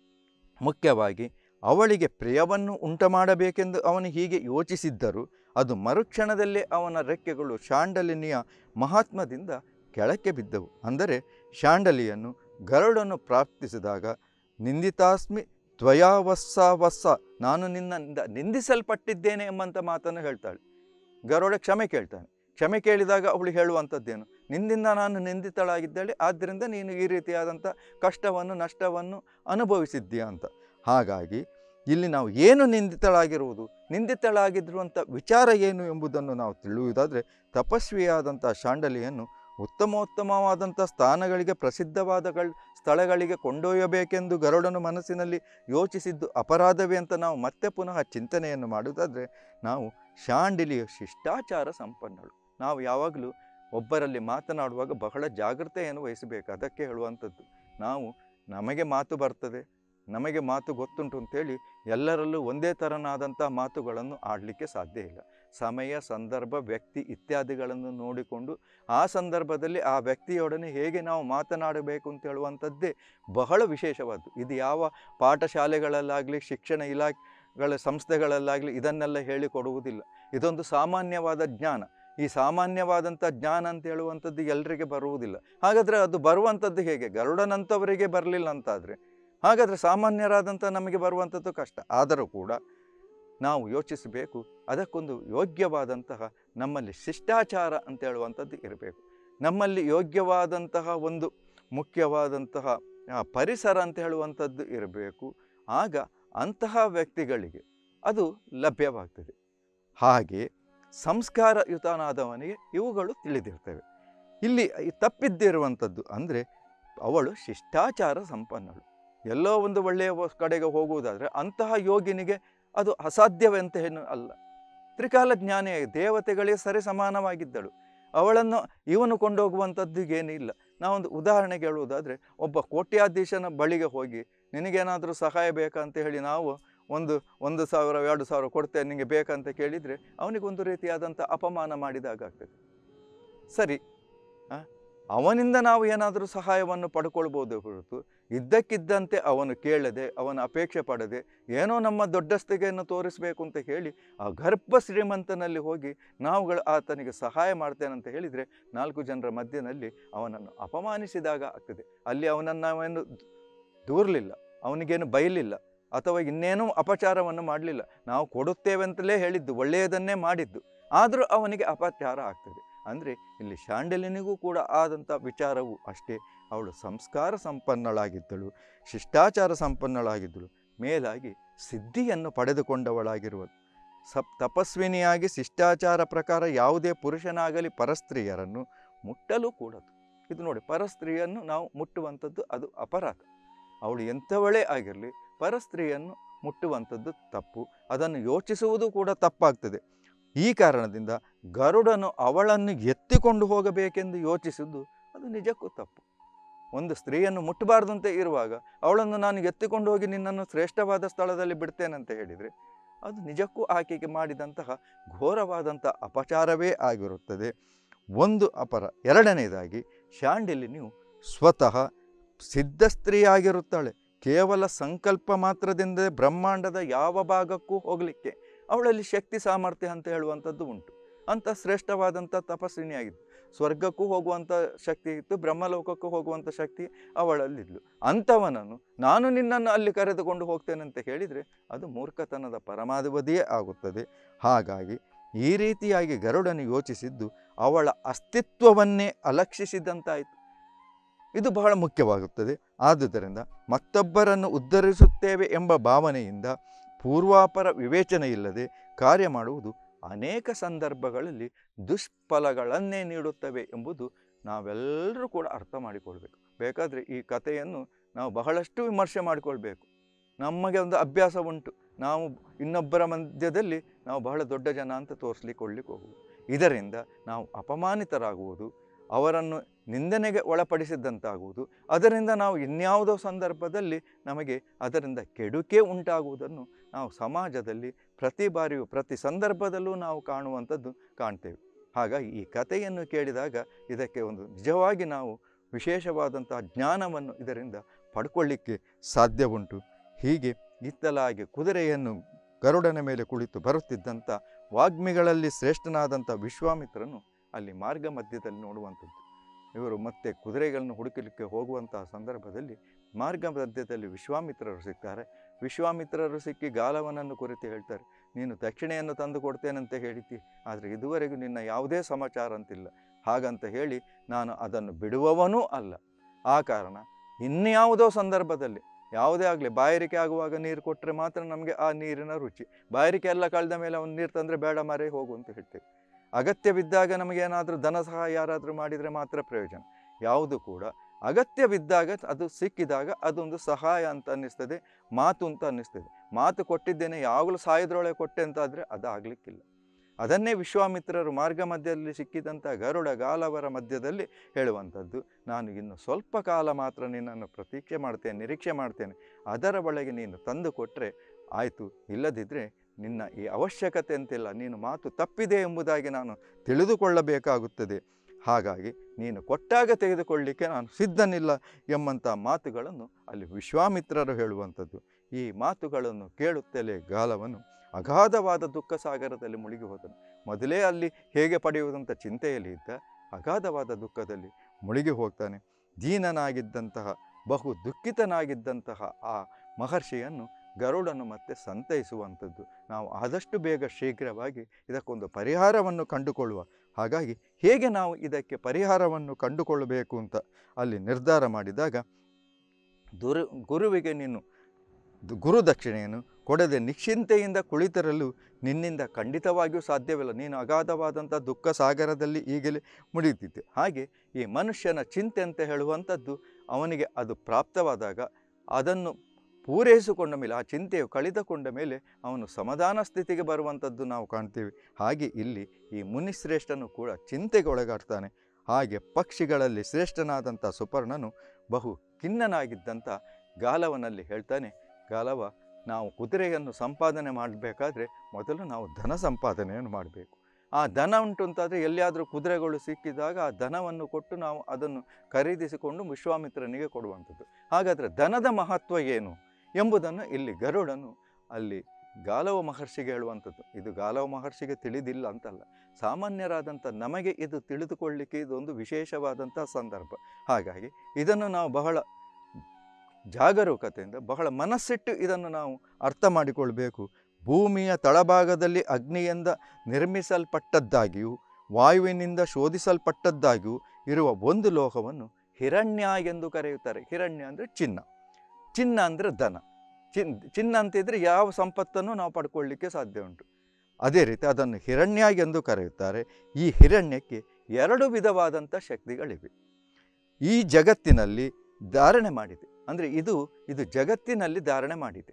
ಮುಖ್ಯವಾಗಿ ಅವಳಿಗೆ ಪ್ರಿಯವನ್ನು ಉಂಟು ಮಾಡಬೇಕೆಂದು ಅವನು ಹೀಗೆ ಯೋಚಿಸಿದ್ದರೂ ಅದು ಮರುಕ್ಷಣದಲ್ಲೇ ಅವನ ರೆಕ್ಕೆಗಳು ಶಾಂಡಲಿನಿಯ ಮಹಾತ್ಮದಿಂದ ಕೆಳಕ್ಕೆ ಬಿದ್ದವು ಅಂದರೆ ಶಾಂಡಲಿಯನ್ನು ಗರುಡನ್ನು ಪ್ರಾರ್ಥಿಸಿದಾಗ ನಿಂದಿತಾಸ್ಮಿ ತ್ವಯಾ ವಸ್ಸ ವಸ್ಸ ನಾನು ನಿನ್ನಿಂದ ನಿಂದಿಸಲ್ಪಟ್ಟಿದ್ದೇನೆ ಎಂಬಂಥ ಮಾತನ್ನು ಹೇಳ್ತಾಳೆ ಗರುಡ ಕ್ಷಮೆ ಕೇಳ್ತಾನೆ ಕ್ಷಮೆ ಕೇಳಿದಾಗ ಅವಳು ಹೇಳುವಂಥದ್ದೇನು ನಿನ್ನಿಂದ ನಾನು ನಿಂದಿತಳಾಗಿದ್ದಾಳೆ ಆದ್ದರಿಂದ ನೀನು ಈ ರೀತಿಯಾದಂಥ ಕಷ್ಟವನ್ನು ನಷ್ಟವನ್ನು ಅನುಭವಿಸಿದ್ದೀಯ ಅಂತ ಹಾಗಾಗಿ ಇಲ್ಲಿ ನಾವು ಏನು ನಿಂದಿತಳಾಗಿರುವುದು ನಿಂದಿತಳಾಗಿರುವಂಥ ವಿಚಾರ ಏನು ಎಂಬುದನ್ನು ನಾವು ತಿಳಿಯುವುದಾದರೆ ತಪಸ್ವಿಯಾದಂಥ ಶಾಂಡಲಿಯನ್ನು ಉತ್ತಮೋತ್ತಮವಾದಂಥ ಸ್ಥಾನಗಳಿಗೆ ಪ್ರಸಿದ್ಧವಾದಗಳ ಸ್ಥಳಗಳಿಗೆ ಕೊಂಡೊಯ್ಯಬೇಕೆಂದು ಗರುಡನು ಮನಸ್ಸಿನಲ್ಲಿ ಯೋಚಿಸಿದ್ದು ಅಪರಾಧವೇ ಅಂತ ನಾವು ಮತ್ತೆ ಪುನಃ ಚಿಂತನೆಯನ್ನು ಮಾಡುವುದಾದರೆ ನಾವು ಶಾಂಡಿಲಿಯ ಶಿಷ್ಟಾಚಾರ ಸಂಪನ್ನಳು ನಾವು ಯಾವಾಗಲೂ ಒಬ್ಬರಲ್ಲಿ ಮಾತನಾಡುವಾಗ ಬಹಳ ಜಾಗ್ರತೆಯನ್ನು ವಹಿಸಬೇಕು ಅದಕ್ಕೆ ಹೇಳುವಂಥದ್ದು ನಾವು ನಮಗೆ ಮಾತು ಬರ್ತದೆ ನಮಗೆ ಮಾತು ಗೊತ್ತುಂಟು ಅಂತೇಳಿ ಎಲ್ಲರಲ್ಲೂ ಒಂದೇ ಥರನಾದಂಥ ಮಾತುಗಳನ್ನು ಆಡಲಿಕ್ಕೆ ಸಾಧ್ಯ ಇಲ್ಲ ಸಮಯ ಸಂದರ್ಭ ವ್ಯಕ್ತಿ ಇತ್ಯಾದಿಗಳನ್ನು ನೋಡಿಕೊಂಡು ಆ ಸಂದರ್ಭದಲ್ಲಿ ಆ ವ್ಯಕ್ತಿಯೊಡನೆ ಹೇಗೆ ನಾವು ಮಾತನಾಡಬೇಕು ಅಂತ ಹೇಳುವಂಥದ್ದೇ ಬಹಳ ವಿಶೇಷವಾದ್ದು ಇದು ಯಾವ ಪಾಠಶಾಲೆಗಳಲ್ಲಾಗಲಿ ಶಿಕ್ಷಣ ಇಲಾಖೆಗಳ ಸಂಸ್ಥೆಗಳಲ್ಲಾಗಲಿ ಇದನ್ನೆಲ್ಲ ಹೇಳಿಕೊಡುವುದಿಲ್ಲ ಇದೊಂದು ಸಾಮಾನ್ಯವಾದ ಜ್ಞಾನ ಈ ಸಾಮಾನ್ಯವಾದಂಥ ಜ್ಞಾನ ಅಂತ ಹೇಳುವಂಥದ್ದು ಎಲ್ಲರಿಗೆ ಬರುವುದಿಲ್ಲ ಹಾಗಾದರೆ ಅದು ಬರುವಂಥದ್ದು ಹೇಗೆ ಗರುಡನಂಥವರಿಗೆ ಬರಲಿಲ್ಲ ಅಂತಾದರೆ ಹಾಗಾದರೆ ಸಾಮಾನ್ಯರಾದಂಥ ನಮಗೆ ಬರುವಂಥದ್ದು ಕಷ್ಟ ಆದರೂ ಕೂಡ ನಾವು ಯೋಚಿಸಬೇಕು ಅದಕ್ಕೊಂದು ಯೋಗ್ಯವಾದಂತಹ ನಮ್ಮಲ್ಲಿ ಶಿಷ್ಟಾಚಾರ ಅಂತ ಹೇಳುವಂಥದ್ದು ಇರಬೇಕು ನಮ್ಮಲ್ಲಿ ಯೋಗ್ಯವಾದಂತಹ ಒಂದು ಮುಖ್ಯವಾದಂತಹ ಆ, ಪರಿಸರ ಅಂತ ಹೇಳುವಂಥದ್ದು ಇರಬೇಕು ಆಗ ಅಂತಹ ವ್ಯಕ್ತಿಗಳಿಗೆ ಅದು ಲಭ್ಯವಾಗ್ತದೆ ಹಾಗೆ ಸಂಸ್ಕಾರಯುತನಾದವನಿಗೆ ಇವುಗಳು ತಿಳಿದಿರ್ತವೆ ಇಲ್ಲಿ ಈ ತಪ್ಪಿದ್ದಿರುವಂಥದ್ದು ಅಂದರೆ ಅವಳು ಶಿಷ್ಟಾಚಾರ ಸಂಪನ್ನಳು ಎಲ್ಲೋ ಒಂದು ಒಳ್ಳೆಯ ವ- ಕಡೆಗೆ ಹೋಗುವುದಾದರೆ ಅಂತಹ ಯೋಗಿನಿಗೆ ಅದು ಅಸಾಧ್ಯವೆಂತ ಏನು ಅಲ್ಲ ತ್ರಿಕಾಲ ಜ್ಞಾನಿ ದೇವತೆಗಳಿಗೆ ಸರಿ ಸಮಾನವಾಗಿದ್ದಳು ಅವಳನ್ನು ಇವನು ಕೊಂಡೋಗುವಂಥದ್ದು ಏನಿಲ್ಲ ನಾವೊಂದು ಉದಾಹರಣೆಗೆ ಹೇಳುವುದಾದರೆ ಒಬ್ಬ ಕೋಟ್ಯಾಧೀಶನ ಬಳಿಗೆ ಹೋಗಿ ನಿನಗೇನಾದರೂ ಸಹಾಯ ಬೇಕಂತ ಹೇಳಿ ನಾವು ಒಂದು ಒಂದು ಸಾವಿರ ಎರಡು ಸಾವಿರ ಕೊಡ್ತೇನೆ ನಿನಗೆ ಬೇಕಂತ ಕೇಳಿದರೆ ಅವನಿಗೊಂದು ರೀತಿಯಾದಂಥ ಅಪಮಾನ ಮಾಡಿದಾಗ ಆಗ್ತದೆ ಸರಿ ಆ? ಅವನಿಂದ ನಾವು ಏನಾದರೂ ಸಹಾಯವನ್ನು ಪಡ್ಕೊಳ್ಬೋದು ಹೊರತು ಇದ್ದಕ್ಕಿದ್ದಂತೆ ಅವನು ಕೇಳದೆ ಅವನ ಅಪೇಕ್ಷೆ ಪಡದೆ ಏನೋ ನಮ್ಮ ದೊಡ್ಡಸ್ತಿಗೆಯನ್ನು ತೋರಿಸಬೇಕು ಅಂತ ಹೇಳಿ ಆ ಗರ್ಭ ಶ್ರೀಮಂತನಲ್ಲಿ ಹೋಗಿ ನಾವುಗಳು ಆತನಿಗೆ ಸಹಾಯ ಮಾಡ್ತೇನೆ ಅಂತ ಹೇಳಿದರೆ ನಾಲ್ಕು ಜನರ ಮಧ್ಯದಲ್ಲಿ ಅವನನ್ನು ಅಪಮಾನಿಸಿದಾಗ ಆಗ್ತದೆ ಅಲ್ಲಿ ಅವನನ್ನು ನಾವೇನು ದೂರಲಿಲ್ಲ ಅವನಿಗೇನು ಬೈಲಿಲ್ಲ ಅಥವಾ ಇನ್ನೇನೂ ಅಪಚಾರವನ್ನು ಮಾಡಲಿಲ್ಲ ನಾವು ಕೊಡುತ್ತೇವೆ ಅಂತಲೇ ಹೇಳಿದ್ದು ಒಳ್ಳೆಯದನ್ನೇ ಮಾಡಿದ್ದು ಆದರೂ ಅವನಿಗೆ ಅಪಚಾರ ಆಗ್ತದೆ ಅಂದರೆ ಇಲ್ಲಿ ಶಾಂಡಲಿನಿಗೂ ಕೂಡ ಆದಂಥ ವಿಚಾರವು ಅಷ್ಟೇ ಅವಳು ಸಂಸ್ಕಾರ ಸಂಪನ್ನಳಾಗಿದ್ದಳು ಶಿಷ್ಟಾಚಾರ ಸಂಪನ್ನಳಾಗಿದ್ದಳು ಮೇಲಾಗಿ ಸಿದ್ಧಿಯನ್ನು ಪಡೆದುಕೊಂಡವಳಾಗಿರುವಳು ಸಪ್ ತಪಸ್ವಿನಿಯಾಗಿ ಶಿಷ್ಟಾಚಾರ ಪ್ರಕಾರ ಯಾವುದೇ ಪುರುಷನಾಗಲಿ ಪರಸ್ತ್ರೀಯರನ್ನು ಮುಟ್ಟಲು ಕೂಡದು ಇದು ನೋಡಿ ಪರಸ್ತ್ರೀಯನ್ನು ನಾವು ಮುಟ್ಟುವಂಥದ್ದು ಅದು ಅಪರಾಧ ಅವಳು ಎಂಥವಳೇ ಆಗಿರಲಿ ಪರಸ್ತ್ರೀಯನ್ನು ಮುಟ್ಟುವಂಥದ್ದು ತಪ್ಪು ಅದನ್ನು ಯೋಚಿಸುವುದು ಕೂಡ ತಪ್ಪಾಗ್ತದೆ ಈ ಕಾರಣದಿಂದ ಗರುಡನು ಅವಳನ್ನು ಎತ್ತಿಕೊಂಡು ಹೋಗಬೇಕೆಂದು ಯೋಚಿಸಿದ್ದು ಅದು ನಿಜಕ್ಕೂ ತಪ್ಪು ಒಂದು ಸ್ತ್ರೀಯನ್ನು ಮುಟ್ಟಬಾರ್ದಂತ ಇರುವಾಗ ಅವಳನ್ನು ನಾನು ಎತ್ತಿಕೊಂಡು ಹೋಗಿ ನಿನ್ನನ್ನು ಶ್ರೇಷ್ಠವಾದ ಸ್ಥಳದಲ್ಲಿ ಬಿಡ್ತೇನೆ ಅಂತ ಹೇಳಿದರೆ ಅದು ನಿಜಕ್ಕೂ ಆಕೆಗೆ ಮಾಡಿದಂತಹ ಘೋರವಾದಂಥ ಅಪಚಾರವೇ ಆಗಿರುತ್ತದೆ ಒಂದು ಅಪರ ಎರಡನೇದಾಗಿ ಶಾಂಡಿಲಿನಿಯು ಸ್ವತಃ ಸಿದ್ಧ ಸ್ತ್ರೀಯಾಗಿರುತ್ತಾಳೆ ಕೇವಲ ಸಂಕಲ್ಪ ಮಾತ್ರದಿಂದ ಬ್ರಹ್ಮಾಂಡದ ಯಾವ ಭಾಗಕ್ಕೂ ಹೋಗಲಿಕ್ಕೆ ಅವಳಲ್ಲಿ ಶಕ್ತಿ ಸಾಮರ್ಥ್ಯ ಅಂತ ಹೇಳುವಂಥದ್ದು ಉಂಟು ಅಂಥ ಶ್ರೇಷ್ಠವಾದಂಥ ತಪಸ್ವಿನಿಯಾಗಿದ್ದು ಸ್ವರ್ಗಕ್ಕೂ ಹೋಗುವಂಥ ಶಕ್ತಿ ಇತ್ತು ಬ್ರಹ್ಮಲೋಕಕ್ಕೂ ಹೋಗುವಂಥ ಶಕ್ತಿ ಅವಳಲ್ಲಿದ್ಲು ಅಂಥವನನ್ನು ನಾನು ನಿನ್ನನ್ನು ಅಲ್ಲಿ ಕರೆದುಕೊಂಡು ಹೋಗ್ತೇನೆ ಅಂತ ಹೇಳಿದರೆ ಅದು ಮೂರ್ಖತನದ ಪರಮಾವಧಿಯೇ ಆಗುತ್ತದೆ ಹಾಗಾಗಿ ಈ ರೀತಿಯಾಗಿ ಗರುಡನು ಯೋಚಿಸಿದ್ದು ಅವಳ ಅಸ್ತಿತ್ವವನ್ನೇ ಅಲಕ್ಷಿಸಿದಂತಾಯಿತು ಇದು ಬಹಳ ಮುಖ್ಯವಾಗುತ್ತದೆ ಆದುದರಿಂದ ಮತ್ತೊಬ್ಬರನ್ನು ಉದ್ಧರಿಸುತ್ತೇವೆ ಎಂಬ ಭಾವನೆಯಿಂದ ಪೂರ್ವಾಪರ ವಿವೇಚನೆ ಇಲ್ಲದೆ ಕಾರ್ಯ ಮಾಡುವುದು ಅನೇಕ ಸಂದರ್ಭಗಳಲ್ಲಿ ದುಷ್ಫಲಗಳನ್ನೇ ನೀಡುತ್ತವೆ ಎಂಬುದು ನಾವೆಲ್ಲರೂ ಕೂಡ ಅರ್ಥ ಮಾಡಿಕೊಳ್ಬೇಕು ಬೇಕಾದರೆ ಈ ಕಥೆಯನ್ನು ನಾವು ಬಹಳಷ್ಟು ವಿಮರ್ಶೆ ಮಾಡಿಕೊಳ್ಬೇಕು ನಮಗೆ ಒಂದು ಅಭ್ಯಾಸ ಉಂಟು ನಾವು ಇನ್ನೊಬ್ಬರ ಮಧ್ಯದಲ್ಲಿ ನಾವು ಬಹಳ ದೊಡ್ಡ ಜನ ಅಂತ ತೋರಿಸ್ಲಿಕ್ಕೆ ಕೊಡ್ಲಿಕ್ಕೆ ಹೋಗುವುದು ಇದರಿಂದ ನಾವು ಅಪಮಾನಿತರಾಗುವುದು ಅವರನ್ನು ನಿಂದನೆಗೆ ಒಳಪಡಿಸಿದಂತಾಗುವುದು ಅದರಿಂದ ನಾವು ಇನ್ಯಾವುದೋ ಸಂದರ್ಭದಲ್ಲಿ ನಮಗೆ ಅದರಿಂದ ಕೆಡುಕೆ ಉಂಟಾಗುವುದನ್ನು ನಾವು ಸಮಾಜದಲ್ಲಿ ಪ್ರತಿ ಬಾರಿಯೂ ಪ್ರತಿ ಸಂದರ್ಭದಲ್ಲೂ ನಾವು ಕಾಣುವಂಥದ್ದು ಕಾಣ್ತೇವೆ ಹಾಗಾಗಿ ಈ ಕಥೆಯನ್ನು ಕೇಳಿದಾಗ ಇದಕ್ಕೆ ಒಂದು ನಿಜವಾಗಿ ನಾವು ವಿಶೇಷವಾದಂಥ ಜ್ಞಾನವನ್ನು ಇದರಿಂದ ಪಡ್ಕೊಳ್ಳಿಕ್ಕೆ ಸಾಧ್ಯ ಉಂಟು ಹೀಗೆ ಇತ್ತಲಾಗಿ ಕುದುರೆಯನ್ನು ಗರುಡನ ಮೇಲೆ ಕುಳಿತು ಬರುತ್ತಿದ್ದಂಥ ವಾಗ್ಮಿಗಳಲ್ಲಿ ಶ್ರೇಷ್ಠನಾದಂಥ ವಿಶ್ವಾಮಿತ್ರನು ಅಲ್ಲಿ ಮಾರ್ಗ ಮಧ್ಯದಲ್ಲಿ ನೋಡುವಂಥದ್ದು ಇವರು ಮತ್ತೆ ಕುದುರೆಗಳನ್ನು ಹುಡುಕಲಿಕ್ಕೆ ಹೋಗುವಂತಹ ಸಂದರ್ಭದಲ್ಲಿ ಮಾರ್ಗ ಮಧ್ಯದಲ್ಲಿ ವಿಶ್ವಾಮಿತ್ರರು ಸಿಗ್ತಾರೆ ವಿಶ್ವಾಮಿತ್ರರು ಸಿಕ್ಕಿ ಗಾಲವನನ್ನು ಕುರಿತು ಹೇಳ್ತಾರೆ ನೀನು ದಕ್ಷಿಣೆಯನ್ನು ತಂದು ಕೊಡ್ತೇನೆ ಅಂತ ಹೇಳಿದ್ದಿ ಆದರೆ ಇದುವರೆಗೂ ನಿನ್ನ ಯಾವುದೇ ಸಮಾಚಾರ ಅಂತಿಲ್ಲ ಹಾಗಂತ ಹೇಳಿ ನಾನು ಅದನ್ನು ಬಿಡುವವನೂ ಅಲ್ಲ ಆ ಕಾರಣ ಇನ್ಯಾವುದೋ ಸಂದರ್ಭದಲ್ಲಿ ಯಾವುದೇ ಆಗಲಿ ಬಾಯಾರಿಕೆ ಆಗುವಾಗ ನೀರು ಕೊಟ್ಟರೆ ಮಾತ್ರ ನಮಗೆ ಆ ನೀರಿನ ರುಚಿ ಬಾಯಾರಿಕೆ ಎಲ್ಲ ಕಳೆದ ಮೇಲೆ ಅವನು ನೀರು ತಂದರೆ ಬೇಡ ಮರೆ ಹೋಗು ಅಂತ ಹೇಳ್ತೇವೆ ಅಗತ್ಯವಿದ್ದಾಗ ನಮಗೇನಾದರೂ ಧನ ಸಹಾಯ ಯಾರಾದರೂ ಮಾಡಿದರೆ ಮಾತ್ರ ಪ್ರಯೋಜನ ಯಾವುದು ಕೂಡ ಅಗತ್ಯವಿದ್ದಾಗ ಅದು ಸಿಕ್ಕಿದಾಗ ಅದೊಂದು ಸಹಾಯ ಅಂತ ಅನ್ನಿಸ್ತದೆ ಮಾತು ಅಂತ ಅನ್ನಿಸ್ತದೆ ಮಾತು ಕೊಟ್ಟಿದ್ದೇನೆ ಯಾವಾಗಲೂ ಸಾಯದ್ರೊಳಗೆ ಕೊಟ್ಟೆ ಅಂತಾದರೆ ಅದು ಆಗಲಿಕ್ಕಿಲ್ಲ ಅದನ್ನೇ ವಿಶ್ವಾಮಿತ್ರರು ಮಾರ್ಗ ಮಧ್ಯದಲ್ಲಿ ಸಿಕ್ಕಿದಂಥ ಗರುಡ ಗಾಲವರ ಮಧ್ಯದಲ್ಲಿ ಹೇಳುವಂಥದ್ದು ನಾನು ಇನ್ನು ಸ್ವಲ್ಪ ಕಾಲ ಮಾತ್ರ ನಿನ್ನನ್ನು ಪ್ರತೀಕ್ಷೆ ಮಾಡ್ತೇನೆ ನಿರೀಕ್ಷೆ ಮಾಡ್ತೇನೆ ಅದರ ಒಳಗೆ ನೀನು ತಂದು ಕೊಟ್ಟರೆ ಆಯಿತು ಇಲ್ಲದಿದ್ದರೆ ನಿನ್ನ ಈ ಅವಶ್ಯಕತೆ ಅಂತಿಲ್ಲ ನೀನು ಮಾತು ತಪ್ಪಿದೆ ಎಂಬುದಾಗಿ ನಾನು ತಿಳಿದುಕೊಳ್ಳಬೇಕಾಗುತ್ತದೆ ಹಾಗಾಗಿ ನೀನು ಕೊಟ್ಟಾಗ ತೆಗೆದುಕೊಳ್ಳಿಕ್ಕೆ ನಾನು ಸಿದ್ಧನಿಲ್ಲ ಎಂಬಂಥ ಮಾತುಗಳನ್ನು ಅಲ್ಲಿ ವಿಶ್ವಾಮಿತ್ರರು ಹೇಳುವಂಥದ್ದು ಈ ಮಾತುಗಳನ್ನು ಕೇಳುತ್ತಲೇ ಗಾಲವನು ಅಗಾಧವಾದ ದುಃಖ ಸಾಗರದಲ್ಲಿ ಮುಳುಗಿ ಹೋದನು ಮೊದಲೇ ಅಲ್ಲಿ ಹೇಗೆ ಪಡೆಯುವುದಂಥ ಚಿಂತೆಯಲ್ಲಿ ಇದ್ದ ಅಗಾಧವಾದ ದುಃಖದಲ್ಲಿ ಮುಳುಗಿ ಹೋಗ್ತಾನೆ ದೀನನಾಗಿದ್ದಂತಹ ಬಹು ದುಃಖಿತನಾಗಿದ್ದಂತಹ ಆ ಮಹರ್ಷಿಯನ್ನು ಗರುಡನು ಮತ್ತೆ ಸಂತೈಸುವಂಥದ್ದು ನಾವು ಆದಷ್ಟು ಬೇಗ ಶೀಘ್ರವಾಗಿ ಇದಕ್ಕೊಂದು ಪರಿಹಾರವನ್ನು ಕಂಡುಕೊಳ್ಳುವ ಹಾಗಾಗಿ ಹೇಗೆ ನಾವು ಇದಕ್ಕೆ ಪರಿಹಾರವನ್ನು ಕಂಡುಕೊಳ್ಳಬೇಕು ಅಂತ ಅಲ್ಲಿ ನಿರ್ಧಾರ ಮಾಡಿದಾಗ ದುರು ಗುರುವಿಗೆ ನೀನು ದು- ಗುರು ದಕ್ಷಿಣೆಯನ್ನು ಕೊಡದೆ ನಿಶ್ಚಿಂತೆಯಿಂದ ಕುಳಿತಿರಲು ನಿನ್ನಿಂದ ಖಂಡಿತವಾಗಿಯೂ ಸಾಧ್ಯವಿಲ್ಲ ನೀನು ಅಗಾಧವಾದಂಥ ದುಃಖ ಸಾಗರದಲ್ಲಿ ಈಗಲೇ ಮುಡಿಯುತ್ತಿದ್ದೆ ಹಾಗೆ ಈ ಮನುಷ್ಯನ ಚಿಂತೆ ಅಂತ ಹೇಳುವಂಥದ್ದು ಅವನಿಗೆ ಅದು ಪ್ರಾಪ್ತವಾದಾಗ ಅದನ್ನು ಪೂರೈಸಿಕೊಂಡ ಮೇಲೆ ಆ ಚಿಂತೆಯು ಕಳೆದುಕೊಂಡ ಮೇಲೆ ಅವನು ಸಮಾಧಾನ ಸ್ಥಿತಿಗೆ ಬರುವಂಥದ್ದು ನಾವು ಕಾಣ್ತೇವೆ ಹಾಗೆ ಇಲ್ಲಿ ಈ ಮುನಿಶ್ರೇಷ್ಠನು ಕೂಡ ಚಿಂತೆಗೆ ಒಳಗಾಡ್ತಾನೆ ಹಾಗೆ ಪಕ್ಷಿಗಳಲ್ಲಿ ಶ್ರೇಷ್ಠನಾದಂಥ ಸುಪರ್ಣನು ಬಹು ಖಿನ್ನನಾಗಿದ್ದಂಥ ಗಾಲವನಲ್ಲಿ ಹೇಳ್ತಾನೆ ಗಾಲವ ನಾವು ಕುದುರೆಯನ್ನು ಸಂಪಾದನೆ ಮಾಡಬೇಕಾದ್ರೆ ಮೊದಲು ನಾವು ಧನ ಸಂಪಾದನೆಯನ್ನು ಮಾಡಬೇಕು ಆ ದನ ಉಂಟು ಅಂತಾದರೆ ಎಲ್ಲಿಯಾದರೂ ಕುದುರೆಗಳು ಸಿಕ್ಕಿದಾಗ ಆ ದನವನ್ನು ಕೊಟ್ಟು ನಾವು ಅದನ್ನು ಖರೀದಿಸಿಕೊಂಡು ವಿಶ್ವಾಮಿತ್ರನಿಗೆ ಕೊಡುವಂಥದ್ದು ಹಾಗಾದರೆ ದನದ ಮಹತ್ವ ಏನು ಎಂಬುದನ್ನು ಇಲ್ಲಿ ಗರುಡನು ಅಲ್ಲಿ ಗಾಲವ ಮಹರ್ಷಿಗೆ ಹೇಳುವಂಥದ್ದು ಇದು ಗಾಲವ ಮಹರ್ಷಿಗೆ ತಿಳಿದಿಲ್ಲ ಅಂತಲ್ಲ ಸಾಮಾನ್ಯರಾದಂಥ ನಮಗೆ ಇದು ತಿಳಿದುಕೊಳ್ಳಿಕ್ಕೆ ಇದೊಂದು ವಿಶೇಷವಾದಂಥ ಸಂದರ್ಭ ಹಾಗಾಗಿ ಇದನ್ನು ನಾವು ಬಹಳ ಜಾಗರೂಕತೆಯಿಂದ ಬಹಳ ಮನಸ್ಸಿಟ್ಟು ಇದನ್ನು ನಾವು ಅರ್ಥ ಮಾಡಿಕೊಳ್ಬೇಕು ಭೂಮಿಯ ತಳಭಾಗದಲ್ಲಿ ಅಗ್ನಿಯಿಂದ ನಿರ್ಮಿಸಲ್ಪಟ್ಟದ್ದಾಗಿಯೂ ವಾಯುವಿನಿಂದ ಶೋಧಿಸಲ್ಪಟ್ಟದ್ದಾಗಿಯೂ ಇರುವ ಒಂದು ಲೋಹವನ್ನು ಹಿರಣ್ಯ ಎಂದು ಕರೆಯುತ್ತಾರೆ ಹಿರಣ್ಯ ಅಂದರೆ ಚಿನ್ನ ಚಿನ್ನ ಅಂದರೆ ದನ ಚಿನ್ ಚಿನ್ನ ಅಂತಿದ್ರೆ ಯಾವ ಸಂಪತ್ತನ್ನು ನಾವು ಪಡ್ಕೊಳ್ಳಿಕ್ಕೆ ಸಾಧ್ಯ ಉಂಟು ಅದೇ ರೀತಿ ಅದನ್ನು ಹಿರಣ್ಯ ಎಂದು ಕರೆಯುತ್ತಾರೆ ಈ ಹಿರಣ್ಯಕ್ಕೆ ಎರಡು ವಿಧವಾದಂಥ ಶಕ್ತಿಗಳಿವೆ ಈ ಜಗತ್ತಿನಲ್ಲಿ ಧಾರಣೆ ಮಾಡಿದೆ ಅಂದರೆ ಇದು ಇದು ಜಗತ್ತಿನಲ್ಲಿ ಧಾರಣೆ ಮಾಡಿದೆ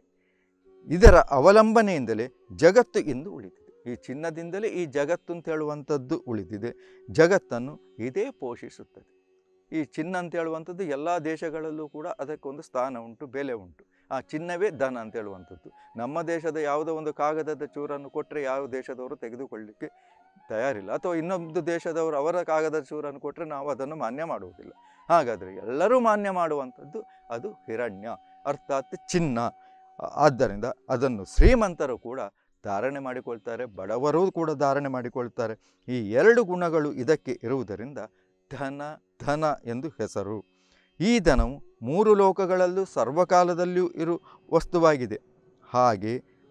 ಇದರ ಅವಲಂಬನೆಯಿಂದಲೇ ಜಗತ್ತು ಇಂದು ಉಳಿದಿದೆ ಈ ಚಿನ್ನದಿಂದಲೇ ಈ ಜಗತ್ತು ಅಂತ ಹೇಳುವಂಥದ್ದು ಉಳಿದಿದೆ ಜಗತ್ತನ್ನು ಇದೇ ಪೋಷಿಸುತ್ತದೆ ಈ ಚಿನ್ನ ಅಂತ ಹೇಳುವಂಥದ್ದು ಎಲ್ಲ ದೇಶಗಳಲ್ಲೂ ಕೂಡ ಅದಕ್ಕೊಂದು ಸ್ಥಾನ ಉಂಟು ಬೆಲೆ ಉಂಟು ಆ ಚಿನ್ನವೇ ಧನ ಅಂತ ಹೇಳುವಂಥದ್ದು ನಮ್ಮ ದೇಶದ ಯಾವುದೋ ಒಂದು ಕಾಗದದ ಚೂರನ್ನು ಕೊಟ್ಟರೆ ಯಾವ ದೇಶದವರು ತೆಗೆದುಕೊಳ್ಳಿಕ್ಕೆ ತಯಾರಿಲ್ಲ ಅಥವಾ ಇನ್ನೊಂದು ದೇಶದವರು ಅವರ ಕಾಗದದ ಚೂರನ್ನು ಕೊಟ್ಟರೆ ನಾವು ಅದನ್ನು ಮಾನ್ಯ ಮಾಡುವುದಿಲ್ಲ ಹಾಗಾದರೆ ಎಲ್ಲರೂ ಮಾನ್ಯ ಮಾಡುವಂಥದ್ದು ಅದು ಹಿರಣ್ಯ ಅರ್ಥಾತ್ ಚಿನ್ನ ಆ- ಆದ್ದರಿಂದ ಅದನ್ನು ಶ್ರೀಮಂತರು ಕೂಡ ಧಾರಣೆ ಮಾಡಿಕೊಳ್ತಾರೆ ಬಡವರೂ ಕೂಡ ಧಾರಣೆ ಮಾಡಿಕೊಳ್ತಾರೆ ಈ ಎರಡು ಗುಣಗಳು ಇದಕ್ಕೆ ಇರುವುದರಿಂದ ಧನ ಧನ ಎಂದು ಹೆಸರು ಈ ಧನವು ಮೂರು ಲೋಕಗಳಲ್ಲೂ ಸರ್ವಕಾಲದಲ್ಲಿಯೂ ಇರು ವಸ್ತುವಾಗಿದೆ ಹಾಗೆ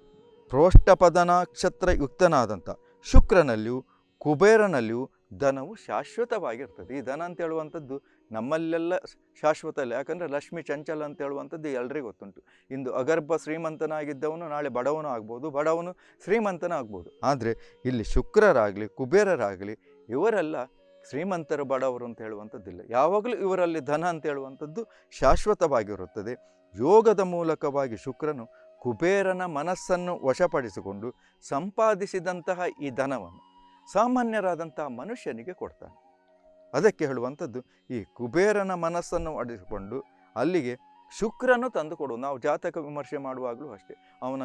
ಪ್ರೋಷ್ಠಪದ ನಕ್ಷತ್ರ ಯುಕ್ತನಾದಂಥ ಶುಕ್ರನಲ್ಲಿಯೂ ಕುಬೇರನಲ್ಲಿಯೂ ಧನವು ಶಾಶ್ವತವಾಗಿರ್ತದೆ ಈ ಧನ ಅಂತ ಹೇಳುವಂಥದ್ದು ನಮ್ಮಲ್ಲೆಲ್ಲ ಶಾಶ್ವತ ಇಲ್ಲ ಯಾಕಂದರೆ ಲಕ್ಷ್ಮಿ ಚಂಚಲ ಅಂತ ಹೇಳುವಂಥದ್ದು ಎಲ್ರಿಗೂ ಗೊತ್ತುಂಟು ಇಂದು ಅಗರ್ಭ ಶ್ರೀಮಂತನಾಗಿದ್ದವನು ನಾಳೆ ಬಡವನು ಆಗ್ಬೋದು ಬಡವನು ಶ್ರೀಮಂತನ ಆಗ್ಬೋದು ಆದರೆ ಇಲ್ಲಿ ಶುಕ್ರರಾಗಲಿ ಕುಬೇರರಾಗಲಿ ಇವರೆಲ್ಲ ಶ್ರೀಮಂತರು ಬಡವರು ಅಂತ ಹೇಳುವಂಥದ್ದಿಲ್ಲ ಯಾವಾಗಲೂ ಇವರಲ್ಲಿ ಧನ ಅಂತ ಹೇಳುವಂಥದ್ದು ಶಾಶ್ವತವಾಗಿರುತ್ತದೆ ಯೋಗದ ಮೂಲಕವಾಗಿ ಶುಕ್ರನು ಕುಬೇರನ ಮನಸ್ಸನ್ನು ವಶಪಡಿಸಿಕೊಂಡು ಸಂಪಾದಿಸಿದಂತಹ ಈ ಧನವನ್ನು ಸಾಮಾನ್ಯರಾದಂತಹ ಮನುಷ್ಯನಿಗೆ ಕೊಡ್ತಾನೆ ಅದಕ್ಕೆ ಹೇಳುವಂಥದ್ದು ಈ ಕುಬೇರನ ಮನಸ್ಸನ್ನು ಅಡಿಸಿಕೊಂಡು ಅಲ್ಲಿಗೆ ಶುಕ್ರನು ತಂದು ಕೊಡು ನಾವು ಜಾತಕ ವಿಮರ್ಶೆ ಮಾಡುವಾಗಲೂ ಅಷ್ಟೇ ಅವನ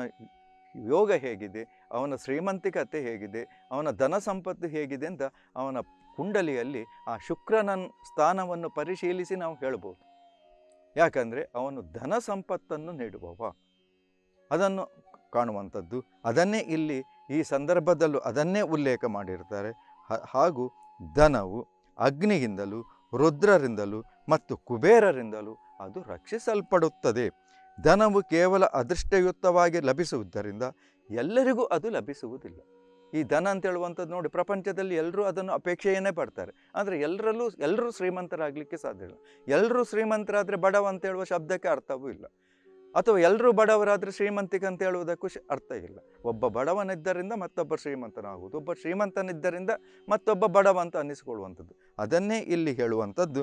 ಯೋಗ ಹೇಗಿದೆ ಅವನ ಶ್ರೀಮಂತಿಕತೆ ಹೇಗಿದೆ ಅವನ ಧನ ಸಂಪತ್ತು ಹೇಗಿದೆ ಅಂತ ಅವನ ಕುಂಡಲಿಯಲ್ಲಿ ಆ ಶುಕ್ರನ ಸ್ಥಾನವನ್ನು ಪರಿಶೀಲಿಸಿ ನಾವು ಹೇಳ್ಬೋದು ಯಾಕಂದರೆ ಅವನು ಧನ ಸಂಪತ್ತನ್ನು ನೀಡುವವ ಅದನ್ನು ಕಾಣುವಂಥದ್ದು ಅದನ್ನೇ ಇಲ್ಲಿ ಈ ಸಂದರ್ಭದಲ್ಲೂ ಅದನ್ನೇ ಉಲ್ಲೇಖ ಮಾಡಿರ್ತಾರೆ ಹ- ಹಾಗೂ ಧನವು ಅಗ್ನಿಯಿಂದಲೂ ರುದ್ರರಿಂದಲೂ ಮತ್ತು ಕುಬೇರರಿಂದಲೂ ಅದು ರಕ್ಷಿಸಲ್ಪಡುತ್ತದೆ ಧನವು ಕೇವಲ ಅದೃಷ್ಟಯುಕ್ತವಾಗಿ ಲಭಿಸುವುದರಿಂದ ಎಲ್ಲರಿಗೂ ಅದು ಲಭಿಸುವುದಿಲ್ಲ ಈ ಧನ ಅಂತ ಹೇಳುವಂಥದ್ದು ನೋಡಿ ಪ್ರಪಂಚದಲ್ಲಿ ಎಲ್ಲರೂ ಅದನ್ನು ಅಪೇಕ್ಷೆಯನ್ನೇ ಪಡ್ತಾರೆ ಆದರೆ ಎಲ್ಲರಲ್ಲೂ ಎಲ್ಲರೂ ಶ್ರೀಮಂತರಾಗಲಿಕ್ಕೆ ಸಾಧ್ಯ ಇಲ್ಲ ಎಲ್ಲರೂ ಶ್ರೀಮಂತರಾದರೆ ಬಡವ ಅಂತ ಹೇಳುವ ಶಬ್ದಕ್ಕೆ ಅರ್ಥವೂ ಇಲ್ಲ ಅಥವಾ ಎಲ್ಲರೂ ಬಡವರಾದರೆ ಶ್ರೀಮಂತಿಕ ಅಂತ ಹೇಳುವುದಕ್ಕೂ ಶ್- ಅರ್ಥ ಇಲ್ಲ ಒಬ್ಬ ಬಡವನಿದ್ದರಿಂದ ಮತ್ತೊಬ್ಬ ಶ್ರೀಮಂತನಾಗುವುದು ಒಬ್ಬ ಶ್ರೀಮಂತನಿದ್ದರಿಂದ ಮತ್ತೊಬ್ಬ ಬಡವ ಅಂತ ಅನ್ನಿಸಿಕೊಳ್ಳುವಂಥದ್ದು ಅದನ್ನೇ ಇಲ್ಲಿ ಹೇಳುವಂಥದ್ದು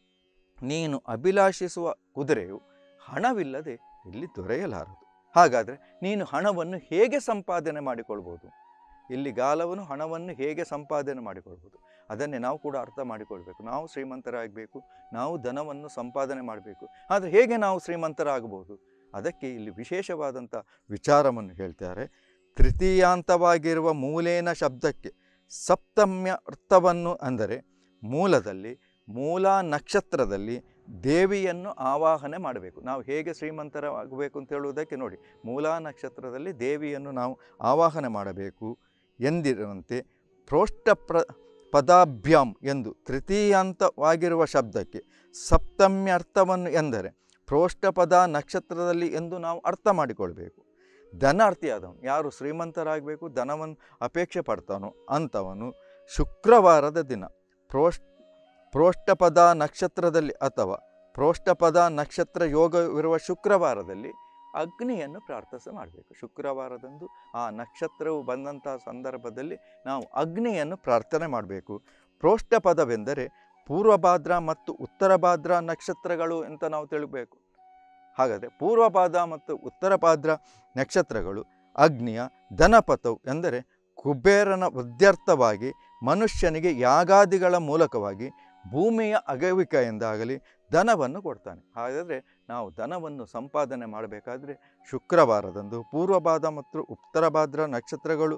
ನೀನು ಅಭಿಲಾಷಿಸುವ ಕುದುರೆಯು ಹಣವಿಲ್ಲದೆ ಇಲ್ಲಿ ದೊರೆಯಲಾರದು ಹಾಗಾದರೆ ನೀನು ಹಣವನ್ನು ಹೇಗೆ ಸಂಪಾದನೆ ಮಾಡಿಕೊಳ್ಬೋದು ಇಲ್ಲಿ ಗಾಲವನು ಹಣವನ್ನು ಹೇಗೆ ಸಂಪಾದನೆ ಮಾಡಿಕೊಳ್ಬೋದು ಅದನ್ನೇ ನಾವು ಕೂಡ ಅರ್ಥ ಮಾಡಿಕೊಳ್ಬೇಕು ನಾವು ಶ್ರೀಮಂತರಾಗಬೇಕು ನಾವು ಧನವನ್ನು ಸಂಪಾದನೆ ಮಾಡಬೇಕು ಆದರೆ ಹೇಗೆ ನಾವು ಶ್ರೀಮಂತರಾಗಬಹುದು ಅದಕ್ಕೆ ಇಲ್ಲಿ ವಿಶೇಷವಾದಂಥ ವಿಚಾರವನ್ನು ಹೇಳ್ತಾರೆ ತೃತೀಯಾಂತವಾಗಿರುವ ಮೂಲೇನ ಶಬ್ದಕ್ಕೆ ಸಪ್ತಮ್ಯ ಅರ್ಥವನ್ನು ಅಂದರೆ ಮೂಲದಲ್ಲಿ ಮೂಲ ನಕ್ಷತ್ರದಲ್ಲಿ ದೇವಿಯನ್ನು ಆವಾಹನೆ ಮಾಡಬೇಕು ನಾವು ಹೇಗೆ ಶ್ರೀಮಂತರಾಗಬೇಕು ಅಂತ ಹೇಳುವುದಕ್ಕೆ ನೋಡಿ ಮೂಲ ನಕ್ಷತ್ರದಲ್ಲಿ ದೇವಿಯನ್ನು ನಾವು ಆವಾಹನೆ ಮಾಡಬೇಕು ಎಂದಿರುವಂತೆ ಪ್ರೋಷ್ಠ ಪ್ರ ಪದಾಭ್ಯಾಮ್ ಎಂದು ತೃತೀಯಾಂತವಾಗಿರುವ ಶಬ್ದಕ್ಕೆ ಸಪ್ತಮ್ಯರ್ಥವನ್ನು ಎಂದರೆ ಪ್ರೋಷ್ಠಪದ ನಕ್ಷತ್ರದಲ್ಲಿ ಎಂದು ನಾವು ಅರ್ಥ ಮಾಡಿಕೊಳ್ಬೇಕು ಧನಾರ್ಥಿಯಾದವನು ಯಾರು ಶ್ರೀಮಂತರಾಗಬೇಕು ಧನವನ್ನು ಅಪೇಕ್ಷೆ ಪಡ್ತಾನೋ ಅಂಥವನು ಶುಕ್ರವಾರದ ದಿನ ಪ್ರೋಷ್ ಪ್ರೋಷ್ಠಪದ ನಕ್ಷತ್ರದಲ್ಲಿ ಅಥವಾ ಪ್ರೋಷ್ಠಪದ ನಕ್ಷತ್ರ ಯೋಗವಿರುವ ಶುಕ್ರವಾರದಲ್ಲಿ ಅಗ್ನಿಯನ್ನು ಪ್ರಾರ್ಥನೆ ಮಾಡಬೇಕು ಶುಕ್ರವಾರದಂದು ಆ ನಕ್ಷತ್ರವು ಬಂದಂಥ ಸಂದರ್ಭದಲ್ಲಿ ನಾವು ಅಗ್ನಿಯನ್ನು ಪ್ರಾರ್ಥನೆ ಮಾಡಬೇಕು ಪ್ರೋಷ್ಠಪದವೆಂದರೆ ಪೂರ್ವಭಾದ್ರ ಮತ್ತು ಉತ್ತರ ಭಾದ್ರ ನಕ್ಷತ್ರಗಳು ಅಂತ ನಾವು ತಿಳಬೇಕು ಹಾಗಾದರೆ ಪೂರ್ವಪಾದ ಮತ್ತು ಉತ್ತರ ಪಾದ್ರ ನಕ್ಷತ್ರಗಳು ಅಗ್ನಿಯ ಧನಪಥವು ಎಂದರೆ ಕುಬೇರನ ಉದ್ಯರ್ಥವಾಗಿ ಮನುಷ್ಯನಿಗೆ ಯಾಗಾದಿಗಳ ಮೂಲಕವಾಗಿ ಭೂಮಿಯ ಅಗವಿಕೆಯಿಂದಾಗಲಿ ಧನವನ್ನು ಕೊಡ್ತಾನೆ ಹಾಗಾದರೆ ನಾವು ಧನವನ್ನು ಸಂಪಾದನೆ ಮಾಡಬೇಕಾದ್ರೆ ಶುಕ್ರವಾರದಂದು ಪೂರ್ವಭಾದ ಮತ್ತು ಉತ್ತರ ಭಾದ್ರ ನಕ್ಷತ್ರಗಳು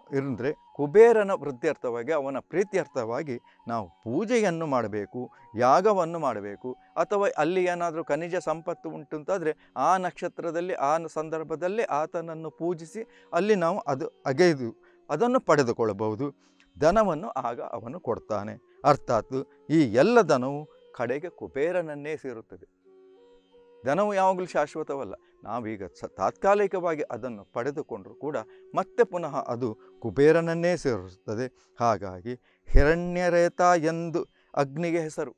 ಇರಂದರೆ ಕುಬೇರನ ವೃದ್ಧ್ಯರ್ಥವಾಗಿ ಅವನ ಪ್ರೀತ್ಯರ್ಥವಾಗಿ ನಾವು ಪೂಜೆಯನ್ನು ಮಾಡಬೇಕು ಯಾಗವನ್ನು ಮಾಡಬೇಕು ಅಥವಾ ಅಲ್ಲಿ ಏನಾದರೂ ಖನಿಜ ಸಂಪತ್ತು ಉಂಟು ಅಂತಾದರೆ ಆ ನಕ್ಷತ್ರದಲ್ಲಿ ಆ ಸಂದರ್ಭದಲ್ಲಿ ಆತನನ್ನು ಪೂಜಿಸಿ ಅಲ್ಲಿ ನಾವು ಅದು ಅಗೆದು ಅದನ್ನು ಪಡೆದುಕೊಳ್ಳಬಹುದು ಧನವನ್ನು ಆಗ ಅವನು ಕೊಡ್ತಾನೆ ಅರ್ಥಾತ್ ಈ ಎಲ್ಲ ಧನವು ಕಡೆಗೆ ಕುಬೇರನನ್ನೇ ಸೇರುತ್ತದೆ ಧನವು ಯಾವಾಗಲೂ ಶಾಶ್ವತವಲ್ಲ ನಾವೀಗ ಸ ತಾತ್ಕಾಲಿಕವಾಗಿ ಅದನ್ನು ಪಡೆದುಕೊಂಡರೂ ಕೂಡ ಮತ್ತೆ ಪುನಃ ಅದು ಕುಬೇರನನ್ನೇ ಸೇರಿಸುತ್ತದೆ ಹಾಗಾಗಿ ಹಿರಣ್ಯರೇತ ಎಂದು ಅಗ್ನಿಗೆ ಹೆಸರು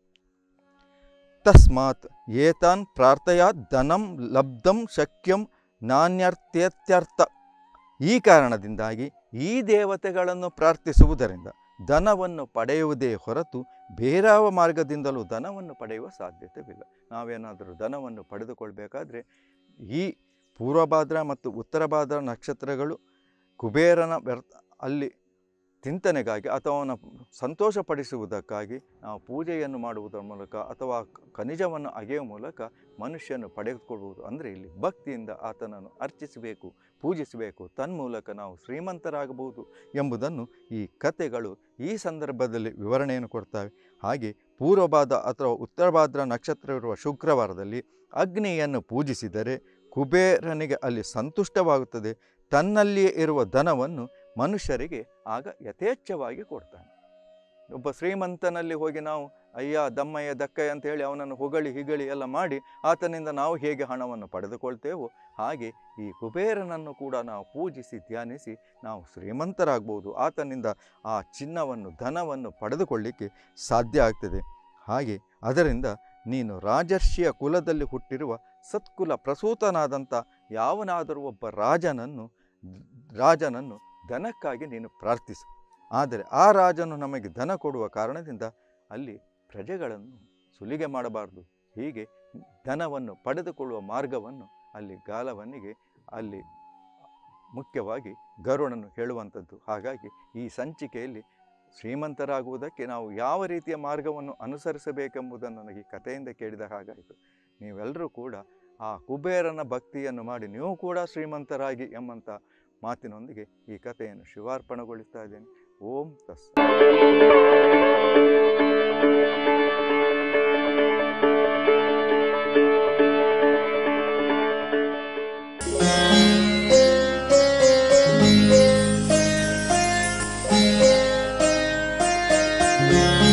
ತಸ್ಮಾತ್ ಏತಾನ್ ಪ್ರಾರ್ಥಯಾತ್ ಧನಂ ಲಬ್ಧಂ ಶಕ್ಯಂ ನಾಣ್ಯರ್ಥ್ಯತ್ಯರ್ಥ ಈ ಕಾರಣದಿಂದಾಗಿ ಈ ದೇವತೆಗಳನ್ನು ಪ್ರಾರ್ಥಿಸುವುದರಿಂದ ಧನವನ್ನು ಪಡೆಯುವುದೇ ಹೊರತು ಬೇರಾವ ಮಾರ್ಗದಿಂದಲೂ ಧನವನ್ನು ಪಡೆಯುವ ಸಾಧ್ಯತೆವಿಲ್ಲ ನಾವೇನಾದರೂ ಧನವನ್ನು ಪಡೆದುಕೊಳ್ಬೇಕಾದ್ರೆ ಈ ಪೂರ್ವಭಾದ್ರ ಮತ್ತು ಉತ್ತರ ಭಾದ್ರ ನಕ್ಷತ್ರಗಳು ಕುಬೇರನ ವ್ಯರ್ಥ ಅಲ್ಲಿ ಚಿಂತನೆಗಾಗಿ ಅಥವಾ ಅವನ ಸಂತೋಷಪಡಿಸುವುದಕ್ಕಾಗಿ ನಾವು ಪೂಜೆಯನ್ನು ಮಾಡುವುದರ ಮೂಲಕ ಅಥವಾ ಖನಿಜವನ್ನು ಅಗೆಯುವ ಮೂಲಕ ಮನುಷ್ಯನು ಪಡೆದುಕೊಳ್ಳುವುದು ಅಂದರೆ ಇಲ್ಲಿ ಭಕ್ತಿಯಿಂದ ಆತನನ್ನು ಅರ್ಚಿಸಬೇಕು ಪೂಜಿಸಬೇಕು ತನ್ಮೂಲಕ ನಾವು ಶ್ರೀಮಂತರಾಗಬಹುದು ಎಂಬುದನ್ನು ಈ ಕಥೆಗಳು ಈ ಸಂದರ್ಭದಲ್ಲಿ ವಿವರಣೆಯನ್ನು ಕೊಡ್ತವೆ ಹಾಗೆ ಪೂರ್ವಭಾದ ಅಥವಾ ಉತ್ತರ ಭಾದ್ರ ನಕ್ಷತ್ರವಿರುವ ಶುಕ್ರವಾರದಲ್ಲಿ ಅಗ್ನಿಯನ್ನು ಪೂಜಿಸಿದರೆ ಕುಬೇರನಿಗೆ ಅಲ್ಲಿ ಸಂತುಷ್ಟವಾಗುತ್ತದೆ ತನ್ನಲ್ಲಿಯೇ ಇರುವ ಧನವನ್ನು ಮನುಷ್ಯರಿಗೆ ಆಗ ಯಥೇಚ್ಛವಾಗಿ ಕೊಡ್ತಾನೆ ಒಬ್ಬ ಶ್ರೀಮಂತನಲ್ಲಿ ಹೋಗಿ ನಾವು ಅಯ್ಯ ದಮ್ಮಯ್ಯ ದಕ್ಕಯ್ಯ ಅಂತ ಹೇಳಿ ಅವನನ್ನು ಹೊಗಳಿ ಹಿಗಳಿ ಎಲ್ಲ ಮಾಡಿ ಆತನಿಂದ ನಾವು ಹೇಗೆ ಹಣವನ್ನು ಪಡೆದುಕೊಳ್ತೇವೋ ಹಾಗೆ ಈ ಕುಬೇರನನ್ನು ಕೂಡ ನಾವು ಪೂಜಿಸಿ ಧ್ಯಾನಿಸಿ ನಾವು ಶ್ರೀಮಂತರಾಗ್ಬೋದು ಆತನಿಂದ ಆ ಚಿನ್ನವನ್ನು ಧನವನ್ನು ಪಡೆದುಕೊಳ್ಳಿಕ್ಕೆ ಸಾಧ್ಯ ಆಗ್ತದೆ ಹಾಗೆ ಅದರಿಂದ ನೀನು ರಾಜರ್ಷಿಯ ಕುಲದಲ್ಲಿ ಹುಟ್ಟಿರುವ ಸತ್ಕುಲ ಪ್ರಸೂತನಾದಂಥ ಯಾವನಾದರೂ ಒಬ್ಬ ರಾಜನನ್ನು ರಾಜನನ್ನು ಧನಕ್ಕಾಗಿ ನೀನು ಪ್ರಾರ್ಥಿಸು ಆದರೆ ಆ ರಾಜನು ನಮಗೆ ಧನ ಕೊಡುವ ಕಾರಣದಿಂದ ಅಲ್ಲಿ ಪ್ರಜೆಗಳನ್ನು ಸುಲಿಗೆ ಮಾಡಬಾರ್ದು ಹೀಗೆ ಧನವನ್ನು ಪಡೆದುಕೊಳ್ಳುವ ಮಾರ್ಗವನ್ನು ಅಲ್ಲಿ ಗಾಲವನಿಗೆ ಅಲ್ಲಿ ಮುಖ್ಯವಾಗಿ ಗರುಡನು ಹೇಳುವಂಥದ್ದು ಹಾಗಾಗಿ ಈ ಸಂಚಿಕೆಯಲ್ಲಿ ಶ್ರೀಮಂತರಾಗುವುದಕ್ಕೆ ನಾವು ಯಾವ ರೀತಿಯ ಮಾರ್ಗವನ್ನು ಅನುಸರಿಸಬೇಕೆಂಬುದನ್ನು ನನಗೆ ಈ ಕಥೆಯಿಂದ ಕೇಳಿದ ಹಾಗಾಯಿತು ನೀವೆಲ್ಲರೂ ಕೂಡ ಆ ಕುಬೇರನ ಭಕ್ತಿಯನ್ನು ಮಾಡಿ ನೀವು ಕೂಡ ಶ್ರೀಮಂತರಾಗಿ ಎಂಬಂಥ ಮಾತಿನೊಂದಿಗೆ ಈ ಕಥೆಯನ್ನು ಶಿವಾರ್ಪಣೆಗೊಳಿಸ್ತಾ ಇದ್ದೇನೆ ಓಂ ತಸ್ Thank you.